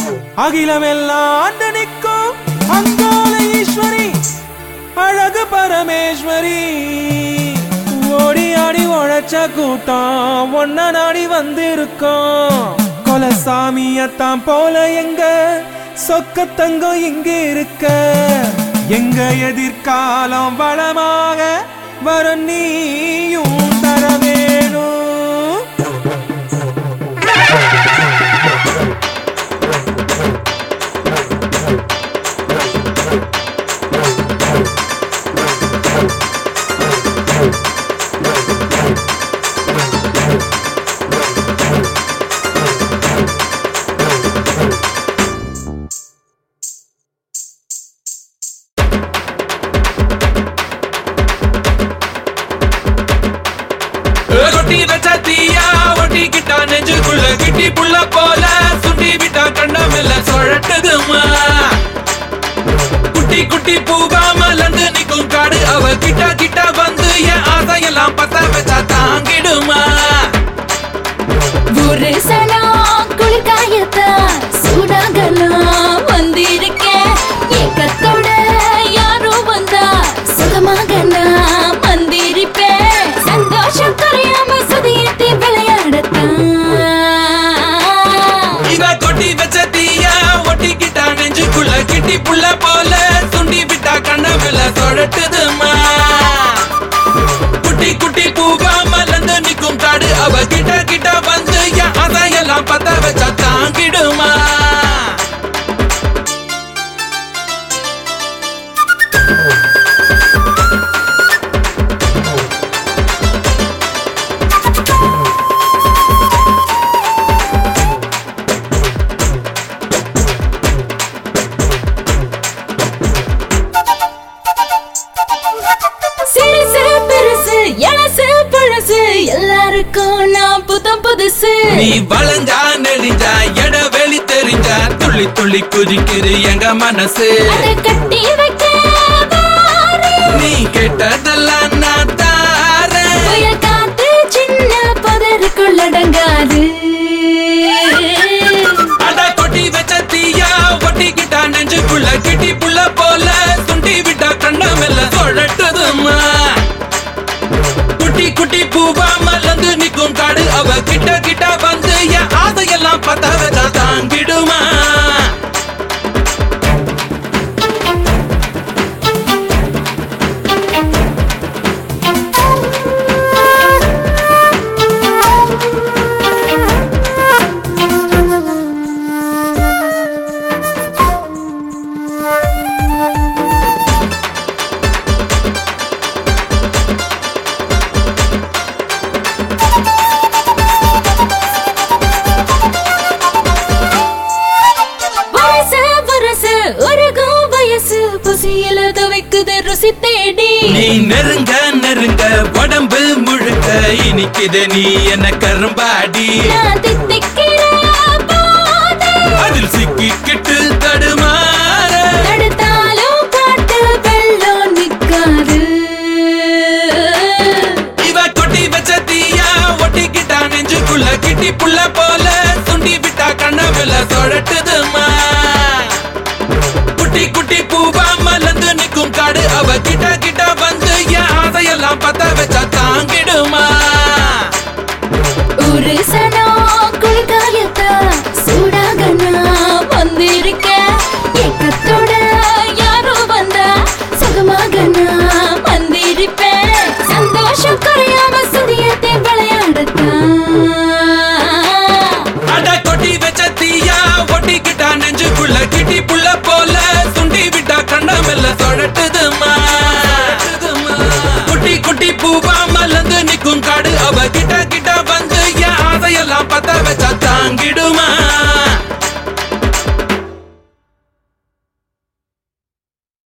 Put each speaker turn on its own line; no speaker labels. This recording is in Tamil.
அகிலமெல்லாம் ஆண்டு நிற்கும் அங்காள ஈஸ்வரி அழகு பரமேஸ்வரி ஓடி ஆடி உழைச்ச கூட்டம் ஒன்ன நாடி வந்திருக்கோம் கொலசாமியத்தான் போல எங்க சொக்க தங்கம் இங்க இருக்க எங்க எதிர்காலம் வளமாக வர நீயும் தர வேணும்
கொட்டி வச்ச தீயா ஒட்டிக்கிட்டா நெஞ்சுக்குள்ள கிட்டி புள்ள போல சுண்டி விட்டா கண்ணமில்ல சுழட்டுதுமா குட்டி குட்டி பூவா மலர்ந்து நிக்கும் காடு அவ கிட்ட கிட்ட வந்து என் ஆசையெல்லாம் பத்த வச்சா தாங்கிடுமா
ஒரு சனம் குளிர்காயத்தான் சூடாகலாம் வந்திருக்கேன் ஏக்கத்தோட யாரோ வந்தா சுகமாக நான் வந்திருப்பேன் சந்தோஷம் குறையாம சுதியத்தை விளையாடத்தான்
இவ கொட்டி வச்ச தீயா ஒட்டிக்கிட்டா நெஞ்சுக்குள்ள கிட்டி புள்ள போல சுண்டி விட்டா கண்ணமில்ல சுழட்டுதுமா குட்டி குட்டி பூவா மலர்ந்து நிக்கும் காடு அவ கிட்ட கிட்ட வந்து என் ஆசையெல்லாம் பத்த வச்சா தாங்கிடுமா
சிறுசு பெருசு எலசு பழசு எல்லாருக்கும் நான் புத்தம் புதுசு
நீ வளைஞ்சா நெறிஞ்சா எட வெளி தெரிஞ்சா துள்ளி துள்ளி குதிக்குது எங்க மனசு
அதை கட்டி வைக்க வாரு.
நீ கேட்டதெல்லாம் நான் தாரேன்
புயல் காத்து சின்ன புதருக்குள்ளடங்காது
அட கொட்டி வச்ச தீயா ஒட்டிக்கிட்டா நெஞ்சுக்குள்ள கிட்டி புள்ள போல சுண்டி விட்டா கண்ணமெல்ல சுழட்டுதுமா குட்டி குட்டி பூவா மலர்ந்து நிக்கும் காடு அவ கிட்ட கிட்ட வந்து என் ஆசையெல்லாம் பத்த வச்சா தாங்கிடுமா
வயசு வரசு உருகும் வயசு பசியில துவைக்குது ருசி தேடி
நீ நெருங்க நெருங்க உடம்பு முழுக்க இனிக்குது நீ என்ன கரும்பாடி
நான் தித்திக்கிற போது
அதில் சிக்கிக்கிட்டு தடுமாற
தடுத்தாலும் காட்டு வெள்ளம் நிக்காது
இவ கொட்டி வச்ச தீயா ஒட்டிக்கிட்டா நெஞ்சுக்குள்ள கிட்டி புள்ள போல சுண்டி விட்டா கண்ணவில சுழட்டுதுமா குட்டி குட்டி பூவா மலர்ந்து நிக்கும் காடு அவ கிட்ட கிட்ட வந்து என் ஆசையெல்லாம் பத்த வச்சா தாங்கிடுமா
ஒரு சனம் குளிர்காயத்தான் சூடாக நான் வந்திருக்கேன்